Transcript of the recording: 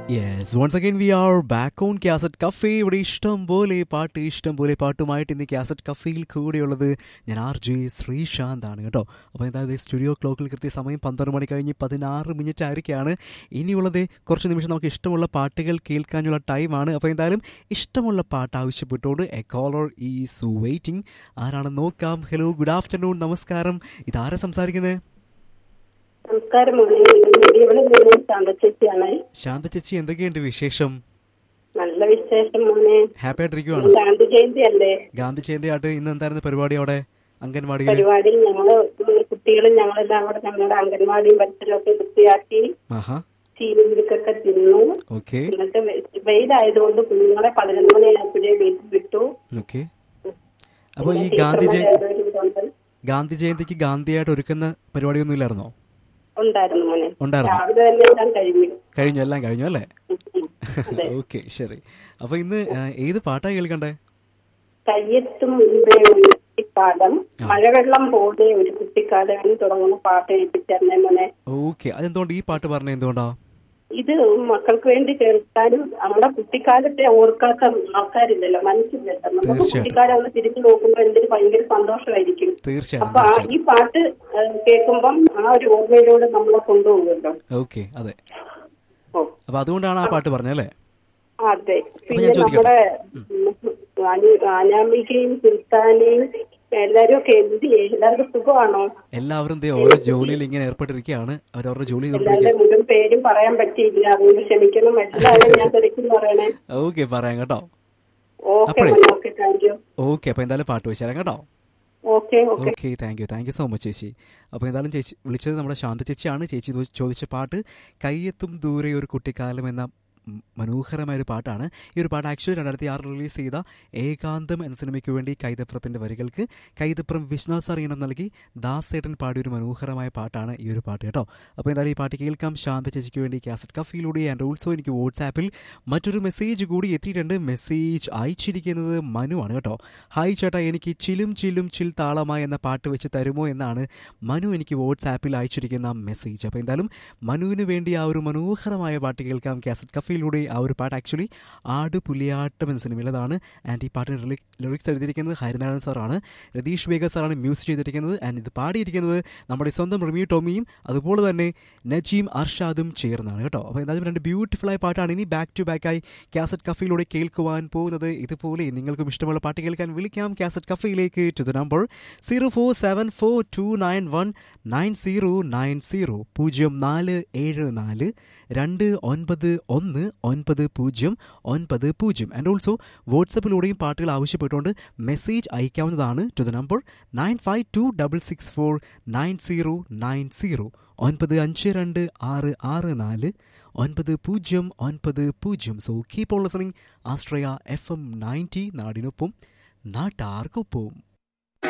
Yes once again we are back on cassette cafe ഇവിടെ ഇഷ്ടം പോലെ പാട്ട് ഇഷ്ടം പോലെ പാട്ടുമായിട്ട് ഇന്ന് കാസറ്റ് കഫേയിൽ കൂടെയുള്ളത് ഞാൻ ആർ ജെ ശ്രീശാന്ത് ആണ് കേട്ടോ അപ്പോൾ എന്തായാലും സ്റ്റുഡിയോ ക്ലോക്കിൽ കൃത്യ സമയം പന്ത്രണ്ട് മണി കഴിഞ്ഞ് പതിനാറ് മിനിറ്റ് ആയിരിക്കുകയാണ് ഇനിയുള്ളത് കുറച്ച് നിമിഷം നമുക്ക് ഇഷ്ടമുള്ള പാട്ടുകൾ കേൾക്കാനുള്ള ടൈമാണ് അപ്പോൾ എന്തായാലും ഇഷ്ടമുള്ള പാട്ട് ആവശ്യപ്പെട്ടുകൊണ്ട് എ കോളർ ഈസ് വെയിറ്റിംഗ് ആരാണ് നോക്കാം ഹലോ ഗുഡ് ആഫ്റ്റർനൂൺ നമസ്കാരം ഇതാരാ സംസാരിക്കുന്നത് നമസ്കാരം മോനെ ഇവിടെ നിന്ന് ശാന്ത ചേച്ചിയാണ് ശാന്ത ചേച്ചി എന്തൊക്കെയുണ്ട് വിശേഷം നല്ല വിശേഷം മോനെ ഹാപ്പി ആയിട്ടിരിക്കുവാണ് ഗാന്ധി ജയന്തി അല്ലേ ഗാന്ധി ജയന്തിയായിട്ട് ഇന്ന് എന്തായിരുന്നു പരിപാടി അവിടെ അംഗൻവാടിയിൽ പരിപാടി ഞങ്ങള് കുട്ടികളും ഞങ്ങളെല്ലാം കൂടെ ഞങ്ങളുടെ അംഗൻവാടിയും പരിസരവും ഒക്കെ വൃത്തിയാക്കി ആഹാ ചീനിമിടുക്കൊക്കെ തിന്നു ഓക്കെ എന്നിട്ട് വെ- വെയിലായതുകൊണ്ട് കുഞ്ഞുങ്ങളെ പതിനൊന്ന് മണിയായപ്പോഴേ വീട്ടിൽ വിട്ടു ഓക്കെ അപ്പോൾ ഈ പിന്നെ ഗാന്ധി ജയ ടീച്ചർമാർ ഏതൊരു ഇതുണ്ട്. ഗാന്ധി ജയന്തിക്ക് ഗാന്ധിയായിട്ട് ഒരുക്കുന്ന പരിപാടിയൊന്നും ഇല്ലായിരുന്നോ ഉണ്ടായിരുന്നു മോനെ ഉണ്ടായിരുന്നു രാവിലെ തന്നെ എല്ലാം കഴിഞ്ഞു കഴിഞ്ഞു എല്ലാം കഴിഞ്ഞു അല്ലേ ഉം. അതെ. ഓക്കെ ശരി അപ്പൊ ഇന്ന് ആ, ഏത് പാട്ടാ കേൾക്കണ്ടേ കയ്യെത്തും മുൻപേ ഒരു കുട്ടിക്കാലം മഴവെള്ളം പോലെ ഒരു കുട്ടിക്കാലം എന്ന് തുടങ്ങുന്ന പാട്ട് ഏൽപ്പിച്ചറിഞ്ഞ മോനെ ഓക്കെ അതെന്തുകൊണ്ട് ഈ പാട്ട് പറഞ്ഞ എന്തുകൊണ്ടാ ഇത് മക്കൾക്ക് വേണ്ടി കേൾക്കാനും നമ്മുടെ കുട്ടിക്കാലത്തെ ഓർക്കാത്ത ആൾക്കാരില്ലല്ലോ മനസ്സില്ലല്ലോ നമുക്ക് തീർച്ചയായിട്ടും. കുട്ടിക്കാലം ഒന്ന് തിരിഞ്ഞു നോക്കുമ്പോൾ എന്തൊരു ഭയങ്കര സന്തോഷമായിരിക്കും തീർച്ചയായും അപ്പൊ ആ- ഈ തീർച്ചയായും പാട്ട് ആ, കേൾക്കുമ്പം ആ ഒരു ഓർമ്മയിലൂടെ നമ്മളെ കൊണ്ടുപോകുമല്ലോ ഓക്കെ അതെ ഓ അപ്പൊ അതുകൊണ്ടാണ് ആ പാട്ട് പറഞ്ഞല്ലേ അതെ പിന്നെ ഞാൻ ചോദിക്കട്ടെ? നമ്മുടെ അനു- അനാമികയും സുൽത്താനെയും എല്ലാരും ഒക്കെ എന്ത് ചെയ്യും? എല്ലാവർക്കും സുഖമാണോ എല്ലാവരും ദേ ഓരോ ജോലിയിൽ ഇങ്ങനെ ഏർപ്പെട്ടിരിക്കുകയാണ് അവരവരുടെ ജോലി എല്ലാവരുടെ ചെയ്തുകൊണ്ടിരിക്കുക മുഴുവൻ പേരും പറയാൻ പറ്റിയില്ല അതുകൊണ്ട് ക്ഷമിക്കണം എല്ലാവരും ഞാൻ തിരക്കുന്നു പറയണേ ഓക്കെ പറയാം കേട്ടോ ഓക്കെ അപ്പോഴേ- ഓക്കെ താങ്ക് യു ഓക്കെ അപ്പൊ എന്തായാലും പാട്ട് വെച്ചാലും കേട്ടോ okay okay okay thank you thank you so much ചേച്ചി അപ്പോൾ എന്തായാലും ചേച്ചി വിളിച്ചത് നമ്മുടെ ശാന്ത ചേച്ചിയാണ് ചേച്ചി ഇത് ചോദിച്ച പാട്ട് കയ്യെത്തും ദൂരെ ഒരു കുട്ടിക്കാലം എന്ന ഉം, മനോഹരമായ ഒരു പാട്ടാണ് ഈ ഒരു പാട്ട് ആക്ച്വലി രണ്ടായിരത്തി ആറിൽ റിലീസ് ചെയ്ത ഏകാന്തം എന്ന സിനിമയ്ക്ക് വേണ്ടി കൈതപ്രത്തിൻ്റെ വരികൾക്ക് കൈതപ്രം വിശ്വനാഥ് സാർ ഈണം നൽകി ദാസേട്ടൻ പാടിയ ഒരു മനോഹരമായ പാട്ടാണ് ഈ ഒരു പാട്ട് കേട്ടോ അപ്പോൾ എന്തായാലും ഈ പാട്ട് കേൾക്കാം ശാന്ത ചേച്ചിക്ക് വേണ്ടി കാസറ്റ് കഫയിലൂടെ ആൻഡ് ഓൾസോ എനിക്ക് വാട്സാപ്പിൽ മറ്റൊരു മെസ്സേജ് കൂടി എത്തിയിട്ടുണ്ട് മെസ്സേജ് അയച്ചിരിക്കുന്നത് മനു ആണ് കേട്ടോ ഹായ് ചേട്ടാ എനിക്ക് ചിലും ചിലും ചിൽ താളമായി എന്ന പാട്ട് വെച്ച് തരുമോ എന്നാണ് മനു എനിക്ക് വാട്സാപ്പിൽ അയച്ചിരിക്കുന്ന മെസ്സേജ് അപ്പോൾ എന്തായാലും മനുവിന് വേണ്ടി ആ ഒരു മനോഹരമായ പാട്ട് കേൾക്കാം കാസറ്റ് കഫയിലൂടെ ആ ഒരു പാട്ട് ആക്ച്വലി ആട് പുലിയാട്ടം എന്ന സിനിമയിലതാണ് ആൻഡ് ഈ പാട്ടിന് ലിറിക്സ് എഴുതിയിരിക്കുന്നത് ഹരിനാരായണൻ സാറാണ് രതീഷ് ബേഗ സാറാണ് മ്യൂസിക് ചെയ്തിരിക്കുന്നത് ആൻഡ് ഇത് പാടിയിരിക്കുന്നത് നമ്മുടെ സ്വന്തം റിമി ടോമിയും അതുപോലെ തന്നെ നജീം അർഷാദും ചേർന്നാണ് കേട്ടോ അപ്പോൾ എന്തായാലും രണ്ട് ബ്യൂട്ടിഫുൾ ആയ പാട്ടാണ് ഇനി ബാക്ക് ടു ബാക്കായി കാസറ്റ് കഫയിലൂടെ കേൾക്കുവാൻ പോകുന്നത് ഇതുപോലെ നിങ്ങൾക്കും ഇഷ്ടമുള്ള പാട്ട് കേൾക്കാൻ വിളിക്കാം കാസറ്റ് കഫയിലേക്ക് to the number zero four seven four two nine one nine zero nine zero പൂജ്യം നാല് ഏഴ് നാല് രണ്ട് ഒൻപത് ഒന്ന് ഒൻപത് പൂജ്യം ഒൻപത് പൂജ്യം ആൻഡ് ഓൾസോ വാട്സപ്പിലൂടെയും പാട്ടുകൾ ആവശ്യപ്പെട്ടുകൊണ്ട് മെസ്സേജ് അയക്കാവുന്നതാണ് to the number nine five two double six four nine zero nine zero ഒൻപത് അഞ്ച് രണ്ട് ആറ് ആറ് നാല് ഒൻപത് പൂജ്യം ഒൻപത് പൂജ്യം സോ കീപ് ഓൺ ലിസണിംഗ് ആസ്ട്രയ എഫ് എം നയൻറ്റി നാടിനൊപ്പം നാട്ടാർക്കൊപ്പം